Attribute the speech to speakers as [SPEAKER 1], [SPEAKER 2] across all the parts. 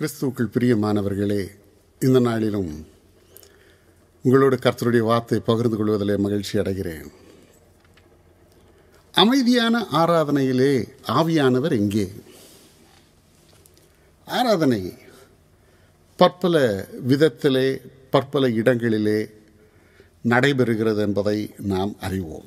[SPEAKER 1] கிறிஸ்துவுக்குள் பிரியமானவர்களே இந்த நாளிலும் உங்களோடு கர்த்தருடைய வார்த்தை பகிர்ந்து கொள்வதிலே மகிழ்ச்சி அடைகிறேன் அமைதியான ஆராதனையிலே ஆவியானவர் எங்கே ஆராதனை பற்பல விதத்திலே பற்பல இடங்களிலே நடைபெறுகிறது என்பதை நாம் அறிவோம்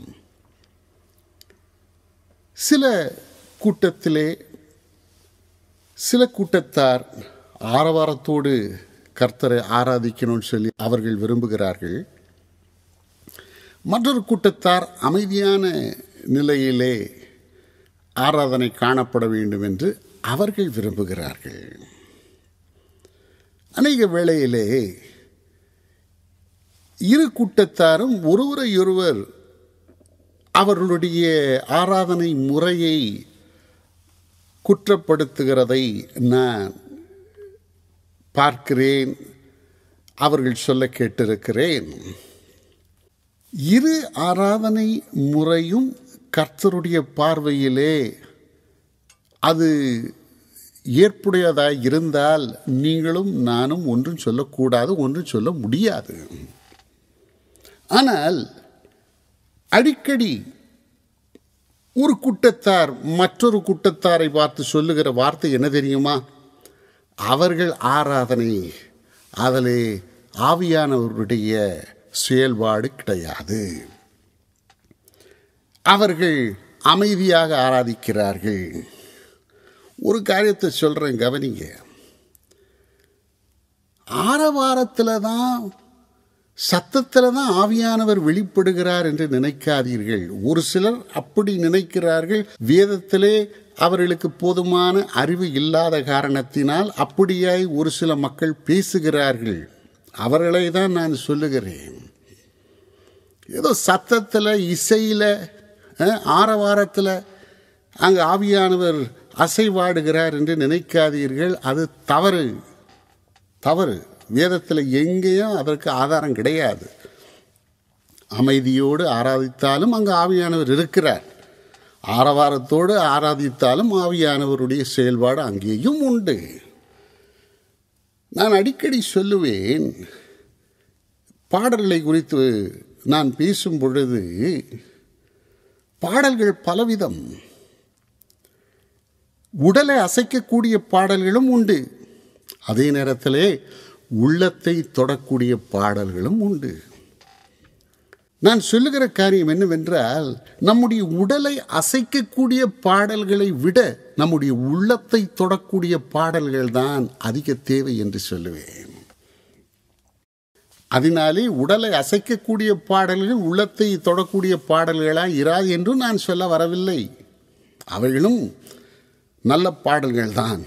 [SPEAKER 1] சில கூட்டத்திலே சில கூட்டத்தார் ஆரவாரத்தோடு கர்த்தரை ஆராதிக்கணும்னு சொல்லி அவர்கள் விரும்புகிறார்கள் மற்றொரு கூட்டத்தார் அமைதியான நிலையிலே ஆராதனை காணப்பட வேண்டும் என்று அவர்கள் விரும்புகிறார்கள் அநேக வேளையிலே இரு கூட்டத்தாரும் ஒருவரையொருவர் அவர்களுடைய ஆராதனை முறையை குற்றப்படுத்துகிறதை நான் பார்க்கிறேன் அவர்கள் சொல்ல கேட்டிருக்கிறேன் இரு ஆராதனை முறையும் கர்த்தருடைய பார்வையிலே அது ஏற்புடையதாய் இருந்தால் நீங்களும் நானும் ஒன்றும் சொல்லக்கூடாது ஒன்றும் சொல்ல முடியாது ஆனால் அடிக்கடி ஒரு கூட்டத்தார் மற்றொரு கூட்டத்தாரை பார்த்து சொல்லுகிற வார்த்தை என்ன தெரியுமா அவர்கள் ஆராதனை அதிலே ஆவியானவருடைய செயல்பாடு கிடையாது அவர்கள் அமைதியாக ஆராதிக்கிறார்கள் ஒரு காரியத்தை சொல்கிறேன் கவனிங்க ஆரவாரத்தில் தான் சத்தத்தில் தான் ஆவியானவர் வெளிப்படுகிறார் என்று நினைக்காதீர்கள் ஒரு சிலர் அப்படி நினைக்கிறார்கள் வேதத்திலே அவர்களுக்கு போதுமான அறிவு இல்லாத காரணத்தினால் அப்படியாய் ஒரு சில மக்கள் பேசுகிறார்கள் அவர்களை தான் நான் சொல்லுகிறேன் ஏதோ சத்தத்தில் இசையில் ஆரவாரத்தில் அங்கே ஆவியானவர் அசைவாடுகிறார் என்று நினைக்காதீர்கள் அது தவறு தவறு வேதத்தில் எங்கேயும் அதற்கு ஆதாரம் கிடையாது அமைதியோடு ஆராதித்தாலும் அங்கு ஆவியானவர் இருக்கிறார் ஆரவாரத்தோடு ஆராதித்தாலும் ஆவியானவருடைய செயல்பாடு அங்கேயும் உண்டு நான் அடிக்கடி சொல்லுவேன் பாடல்களை குறித்து நான் பேசும் பொழுது பாடல்கள் பலவிதம் உடலை அசைக்கக்கூடிய பாடல்களும் உண்டு அதே நேரத்திலே உள்ளத்தை தொடக்கூடிய பாடல்களும் உண்டு நான் சொல்லுகிற காரியம் என்னவென்றால் நம்முடைய உடலை அசைக்கக்கூடிய பாடல்களை விட நம்முடைய உள்ளத்தை தொடக்கூடிய பாடல்கள் தான் அதிக தேவை என்று சொல்லுவேன் அதனாலே உடலை அசைக்கக்கூடிய பாடல்கள் உள்ளத்தை தொடக்கூடிய பாடல்களாக இராது என்றும் நான் சொல்ல வரவில்லை அவைகளும் நல்ல பாடல்கள் தான்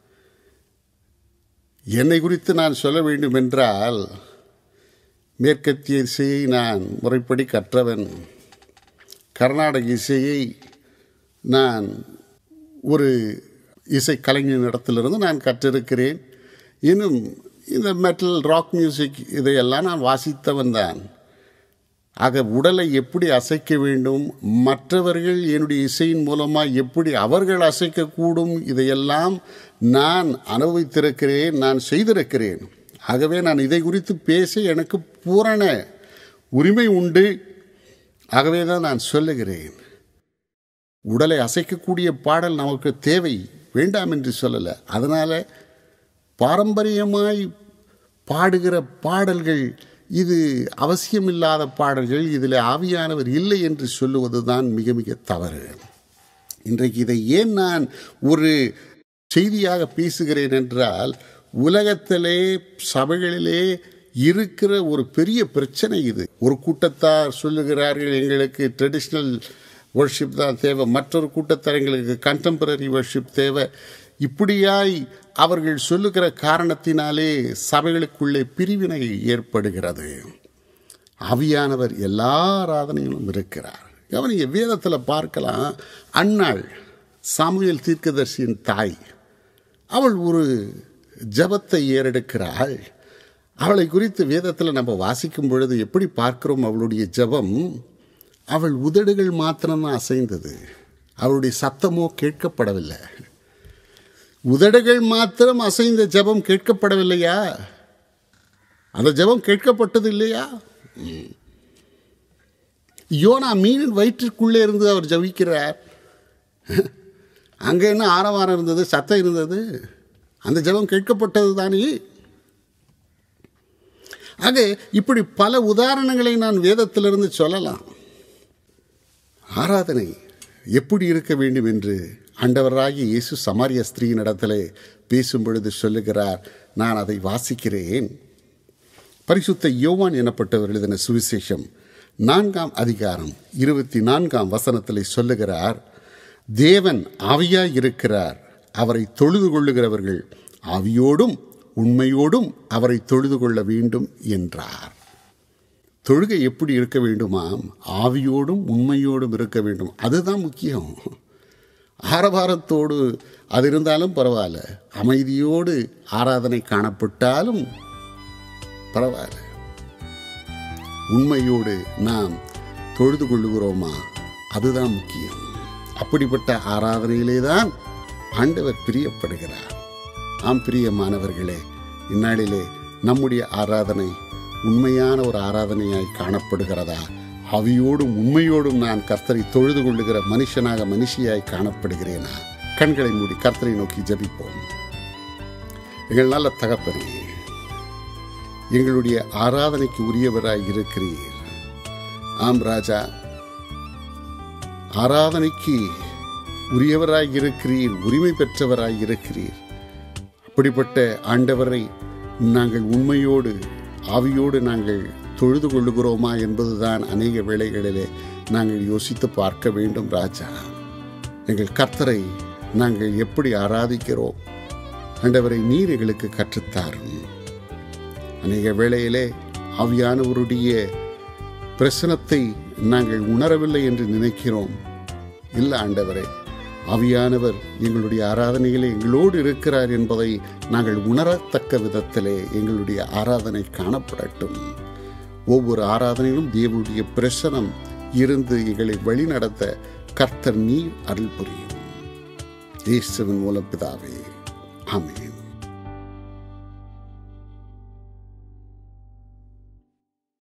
[SPEAKER 1] என்னை குறித்து நான் சொல்ல வேண்டும் என்றால் மேற்கத்திய இசையை நான் முறைப்படி கற்றவன் கர்நாடக இசையை நான் ஒரு இசை கலைஞனிடத்திலிருந்து நான் கற்றிருக்கிறேன் இன்னும் இந்த மெட்டல் ராக் மியூசிக் இதையெல்லாம் நான் வாசித்தவன் தான் ஆக உடலை எப்படி அசைக்க வேண்டும் மற்றவர்கள் என்னுடைய இசையின் மூலமாக எப்படி அவர்கள் அசைக்கக்கூடும் இதையெல்லாம் நான் அனுபவித்திருக்கிறேன் நான் செய்திருக்கிறேன் ஆகவே நான் இதை குறித்து பேச எனக்கு பூரண உரிமை உண்டு ஆகவே தான் நான் சொல்லுகிறேன் உடலை அசைக்கக்கூடிய பாடல் நமக்கு தேவை வேண்டாம் என்று சொல்லலை அதனால் பாரம்பரியமாய் பாடுகிற பாடல்கள் இது அவசியமில்லாத பாடல்கள் இதில் ஆவியானவர் இல்லை என்று சொல்லுவது தான் மிக மிக தவறு இன்றைக்கு இதை ஏன் நான் ஒரு செய்தியாக பேசுகிறேன் என்றால் உலகத்திலே சபைகளிலே இருக்கிற ஒரு பெரிய பிரச்சனை இது ஒரு கூட்டத்தார் சொல்லுகிறார்கள் எங்களுக்கு ட்ரெடிஷ்னல் ஒர்ஷிப் தான் தேவை மற்றொரு கூட்டத்தார் எங்களுக்கு கண்டெம்பரரி ஒர்ஷிப் தேவை இப்படியாய் அவர்கள் சொல்லுகிற காரணத்தினாலே சபைகளுக்குள்ளே பிரிவினை ஏற்படுகிறது ஆவியானவர் எல்லா ஆராதனையிலும் இருக்கிறார் கவனிங்க வேதத்தில் பார்க்கலாம் அன்னாள் சாமுவேல் தீர்க்கதர்சியின் தாய் அவள் ஒரு ஜபத்தை ஏறெடுக்கிறாள் அவளை குறித்து வேதத்தில் நம்ம வாசிக்கும் பொழுது எப்படி பார்க்கிறோம் அவளுடைய ஜபம் அவள் உதடுகள் மாத்திரம்தான் அசைந்தது அவளுடைய சத்தமோ கேட்கப்படவில்லை உதடுகள் மாத்திரம் அசைந்த ஜெபம் கேட்கப்படவில்லையா அந்த ஜெபம் கேட்கப்பட்டது இல்லையா ம். யோனா மீனின் வயிற்றிற்குள்ளே இருந்து அவர் ஜபிக்கிறார் அங்கே என்ன ஆரவாரம் இருந்தது சத்தம் இருந்தது அந்த ஜெபம் கேட்கப்பட்டது தானே ஆக இப்படி பல உதாரணங்களை நான் வேதத்திலிருந்து சொல்லலாம் ஆராதனை எப்படி இருக்க வேண்டும் என்று ஆண்டவராகிய இயேசு சமாரிய ஸ்திரீயினிடத்திலே பேசும் பொழுது சொல்லுகிறார் நான் அதை வாசிக்கிறேன் பரிசுத்த யோவான் எனப்பட்டவர் எழுதின சுவிசேஷம் நான்காம் அதிகாரம் இருபத்தி நான்காம் வசனத்தில் சொல்லுகிறார் தேவன் ஆவியாய் இருக்கிறார் அவரை தொழுது கொள்ளுகிறவர்கள் ஆவியோடும் உண்மையோடும் அவரை தொழுது கொள்ள வேண்டும் என்றார் தொழுகை எப்படி இருக்க வேண்டுமாம் ஆவியோடும் உண்மையோடும் இருக்க வேண்டும் அதுதான் முக்கியம் ஆரவாரத்தோடு அது இருந்தாலும் பரவாயில்ல அமைதியோடு ஆராதனை காணப்பட்டாலும் பரவாயில்ல உண்மையோடு நாம் தொழுது கொள்ளுகிறோமா அதுதான் முக்கியம் அப்படிப்பட்ட ஆராதனையிலே தான் ஆண்டவர் பிரியப்படுகிறார் ஆம் பிரியமானவர்களே இந்நாளிலே நம்முடைய ஆராதனை உண்மையான ஒரு ஆராதனையாய் காணப்படுகிறதா அவியோடும் உண்மையோடும் நான் கர்த்தரை தொழுது கொள்ளுகிற மனுஷனாக மனுஷியாய் காணப்படுகிறேனா கண்களை மூடி கர்த்தரை நோக்கி ஜபிப்போம் எங்கள் நல்ல தகப்பனே எங்களுடைய ஆராதனைக்கு உரியவராய் இருக்கிறீர் ஆம் ராஜா ஆராதனைக்கு உரியவராய் இருக்கிறீர் உரிமை பெற்றவராய் இருக்கிறீர் அப்படிப்பட்ட ஆண்டவரை நாங்கள் உண்மையோடு ஆவியோடு நாங்கள் தொழுது கொள்ளுகிறோமா என்பதுதான் அநேக வேளைகளிலே நாங்கள் யோசித்து பார்க்க வேண்டும் ராஜா எங்கள் கர்த்தரை நாங்கள் எப்படி ஆராதிக்கிறோம் ஆண்டவரை நீர் எங்களுக்கு கற்றுத்தாரும் அநேக வேளையிலே ஆவியானவருடைய பிரசனத்தை நாங்கள் உணரவில்லை என்று நினைக்கிறோம் இல்லை ஆண்டவரே ஆவியானவர் எங்களுடைய ஆராதனையிலே எங்களோடு இருக்கிறார் என்பதை நாங்கள் உணரத்தக்க விதத்திலே எங்களுடைய ஆராதனை காணப்படட்டும் ஒவ்வொரு ஆராதனையிலும் தேவனுடைய பிரசனம் இருந்து எங்களை வழிநடத்த கர்த்தர் நீர் அருள் புரியும் இயேசுவின் மூலம் பிதாவே ஆமென்